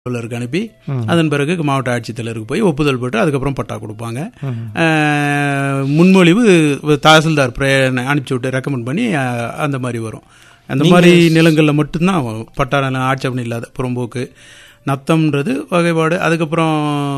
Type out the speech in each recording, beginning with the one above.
அலுவலருக்கு அனுப்பி அதன் பிறகு மாவட்ட ஆட்சித்தலைவருக்கு போய் ஒப்புதல் போட்டு அதுக்கப்புறம் பட்டா கொடுப்பாங்க அஹ், முன்மொழிவு தாசில்தார் பிரே அனுப்பிச்சி விட்டு ரெக்கமெண்ட் பண்ணி அஹ், அந்த மாதிரி வரும் அந்த மாதிரி நிலங்களில் மட்டும்தான் பட்டா நிலம் ஆட்சேபணம் இல்லாத புறம்போக்கு நத்தம்ன்றது வகைப்பாடு அதுக்கப்புறம்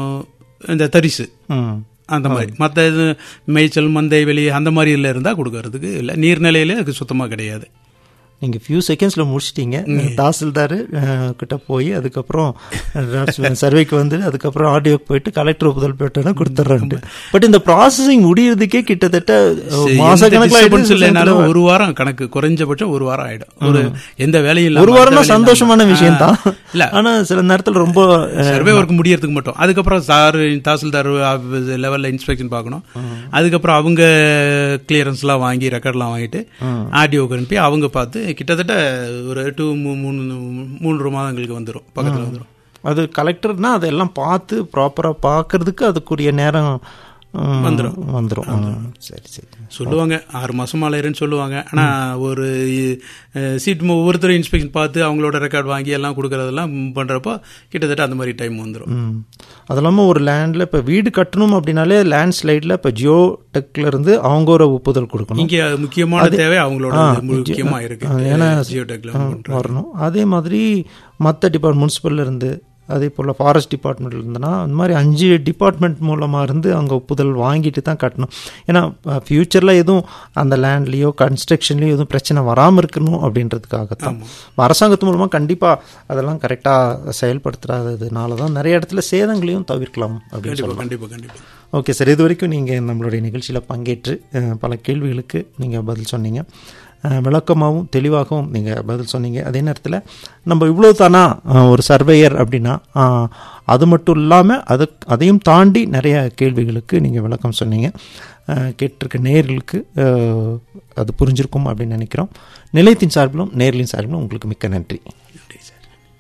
இந்த தரிசு ம் அந்த மாதிரி மற்ற இது மேய்ச்சல் மந்தை வெளி அந்த மாதிரில இருந்தால் கொடுக்கறதுக்கு இல்லை நீர்நிலையில அது சுத்தமாக கிடையாது நீங்க ஃபியூ செகண்ட்ஸ்ல முடிச்சிட்டீங்க தாசில்தார் அஹ், கிட்ட போய் அதுக்கப்புறம் சர்வேக்கு வந்து அதுக்கப்புறம் ஆடியோக்கு போயிட்டு கலெக்டர் ஒப்புதல் போட்டோன்னா கொடுத்துட்றாங்க பட் இந்த ப்ராசஸிங் முடியறதுக்கே கிட்டத்தட்ட மாச டிஸ்டர்பன்ஸ் இல்லைனாலும் ஒரு வாரம் கணக்கு குறைஞ்சபட்சம் ஒரு வாரம் ஆயிடும் ஒரு எந்த வேலையும் இல்லாம ஒரு வாரம்னா அடுத்த வேலை சந்தோஷமான இல்லாம. விஷயம் தான் இல்ல ஆனா சில நேரத்துல ரொம்ப அஹ், சர்வே ஒர்க் முடியறதுக்கு மட்டும் அதுக்கப்புறம் சார் தாசில்தார் லெவல்ல இன்ஸ்பெக்ஷன் பார்க்கணும் அதுக்கப்புறம் அவங்க கிளியரன்ஸ்லாம் வாங்கி ரெக்கார்ட்லாம் வாங்கிட்டு ஆர்டிஓக்கு அனுப்பி அவங்க பார்த்து கிட்டத்தட்ட ஒரு டூ மூணு மூன்று மாதங்களுக்கு வந்துடும் பக்கத்தில் வந்துடும் அது கலெக்டர்னா அதெல்லாம் பார்த்து ப்ராப்பரா பார்க்கறதுக்கு அதுக்குரிய நேரம் வந்துடும் வந்துடும் சரி சரி சொல்லுவாங்க ஆறு மாசம் ஆலையர்னு சொல்லுவாங்க ஆனா ஒரு சீட் ஒவ்வொருத்தரும் இன்ஸ்பெக்ஷன் பார்த்து அவங்களோட ரெக்கார்ட் வாங்கி எல்லாம் கொடுக்கறதெல்லாம் பண்றப்போ கிட்டத்தட்ட அந்த மாதிரி டைம் வந்துடும் ம் அது இல்லாமல் ஒரு லேண்டில் இப்போ வீடு கட்டணும் அப்படின்னாலே லேண்ட் ஸ்லைடில் இப்போ ஜியோ டெக்ல இருந்து அவங்க ஒரு ஒப்புதல் கொடுக்கணும் இங்க முக்கியமான தேவை அவங்களோட இது முக்கியமா இருக்கு ஏன்னா ஜியோடெக்ல வரணும் அதே மாதிரி மற்ற டிபார்ட் முனிசிபல்ல இருந்து அதே போல் ஃபாரஸ்ட் டிபார்ட்மெண்ட்ல இருந்துன்னா அந்த மாதிரி அஞ்சு டிபார்ட்மெண்ட் மூலமாக இருந்து அங்கே ஒப்புதல் வாங்கிட்டு தான் கட்டணும் ஏன்னா ஃப்யூச்சரில் எதுவும் அந்த லேண்ட்லேயோ கன்ஸ்ட்ரக்ஷன்லேயோ எதுவும் பிரச்சனை வராமல் இருக்கணும் அப்படின்றதுக்காக தான் அரசாங்கத்து மூலமாக கண்டிப்பாக அதெல்லாம் கரெக்டாக செயல்படுத்துறதுனால தான் நிறைய இடத்துல சேதங்களையும் தவிர்க்கலாம் அப்படின்னு கண்டிப்பா கண்டிப்பா கண்டிப்பா ஓகே சார் இது வரைக்கும் நீங்கள் நம்மளுடைய நிகழ்ச்சியில் பங்கேற்று அஹ், பல கேள்விகளுக்கு நீங்கள் பதில் சொன்னீங்க அஹ், விளக்கமாகவும் தெளிவாகவும் நீங்கள் பதில் சொன்னீங்க அதே நேரத்தில் நம்ம இவ்வளோ தானா அஹ், ஒரு சர்வேயர் அப்படின்னா அஹ், அது மட்டும் இல்லாமல் அது அதையும் தாண்டி நிறைய கேள்விகளுக்கு நீங்கள் விளக்கம் சொன்னீங்க அஹ், கேட்டிருக்க நேர்களுக்கு அஹ், அது புரிஞ்சிருக்கும் அப்படின்னு நினைக்கிறோம் நிலையத்தின் சார்பிலும் நேர்லின் சார்பிலும் உங்களுக்கு மிக்க நன்றி நன்றி சார்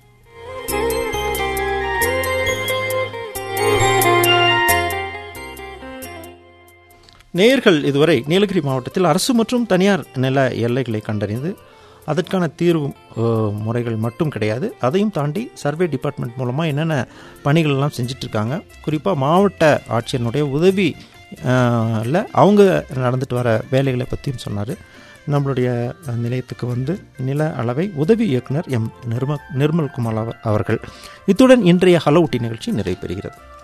நேயர்கள் இதுவரை நீலகிரி மாவட்டத்தில் அரசு மற்றும் தனியார் நில எல்லைகளை கண்டறிந்து அதற்கான தீர்வு அஹ், முறைகள் மட்டும் கிடையாது அதையும் தாண்டி சர்வே டிபார்ட்மெண்ட் மூலமாக என்னென்ன பணிகள் எல்லாம் செஞ்சுட்டு இருக்காங்க குறிப்பாக மாவட்ட ஆட்சியனுடைய உதவி அஹ், ல அவங்க நடந்துட்டு வர வேலைகளை பற்றியும் சொன்னார் நம்மளுடைய அஹ், நிலையத்துக்கு வந்து நில அளவை உதவி இயக்குனர் எம் நிர்ம நிர்மல் குமார் அவ- அவர்கள் இத்துடன் இன்றைய ஹலோ ஊட்டி நிகழ்ச்சி நிறைவு பெறுகிறது